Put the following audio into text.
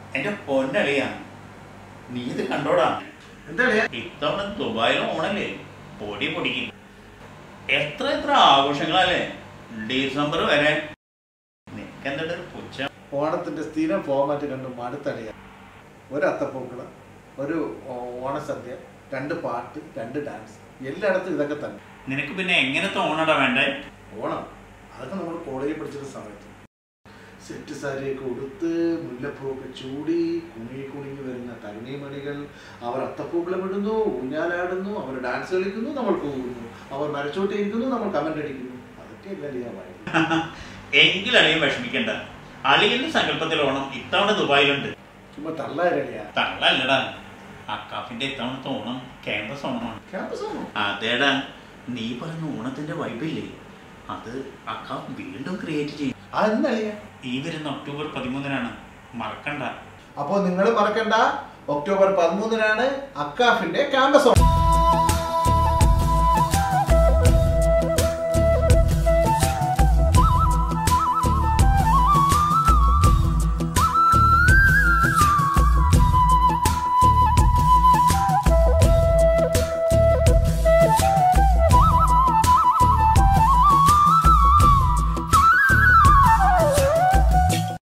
എന്റെ പൊന്നളിയാ നീ ഇത് കണ്ടോടാ എന്താ അളിയാ ഇത്തവണ ദുബായിൽ ഓണല്ലേ പൊടി പൊടിക്കും എത്ര എത്ര ആഘോഷങ്ങളല്ലേ ഡിസംബർ വരെ നിനക്കെന്താ ഒരു പുച്ഛം ഓണത്തിന്റെ സ്ഥിരം ഫോമാറ്റ് കണ്ട് മടുത്തളിയ ഒരു അത്തപ്പൂക്കള് ഒരു ഓ- ഓണസദ്യ രണ്ട് പാട്ട് രണ്ട് ഡാൻസ് എല്ലായിടത്തും ഇതൊക്കെ തന്നെ നിനക്ക് പിന്നെ എങ്ങനത്തെ ഓണടാ വേണ്ടേ ഓണം അതൊക്കെ നമ്മൾ കോളേജിൽ പഠിച്ചിരുന്ന സമയത്ത് സെറ്റ് സാരിയൊക്കെ ഉടുത്ത് മുല്ലപ്പൂവൊക്കെ ചൂടി കുണി കുണിങ്ങി വരുന്ന തരുണിമണികൾ അവർ അത്തപ്പൂക്കളം ഇടുന്നു ഊഞ്ഞാലാടുന്നു അവർ ഡാൻസ് കളിക്കുന്നു നമ്മൾ പോകുന്നു അവർ മരച്ചോട്ടിയിരിക്കുന്നു നമ്മൾ കമന്റ് അടിക്കുന്നു അതൊക്കെ അല്ലേ വഴി എങ്കിൽ അളിയൻ വിഷമിക്കണ്ട അളിയന്റെ സങ്കല്പത്തിൽ ഓണം ഇത്തവണ ദുബായിലുണ്ട് ചുമ്മാ തള്ളാരളിയാ തള്ളല്ലടാ അക്കാഫിന്റെ ഇത്തവണത്തെ ഓണം ക്യാമ്പസ് ഓണമാണ് ക്യാമ്പസ് ആണോ അതേടാ നീ പറയുന്ന ഓണത്തിന്റെ വൈബില്ലേ അത് അക്കാഫ് വീണ്ടും ക്രിയേറ്റ് ചെയ്യും അതെന്നളിയാ ഈ വരുന്ന ഒക്ടോബർ പതിമൂന്നിനാണ് മറക്കണ്ട അപ്പോൾ നിങ്ങൾ മറക്കണ്ട ഒക്ടോബർ പതിമൂന്നിനാണ് അക്കാഫിന്റെ ക്യാമ്പസ് ഓണം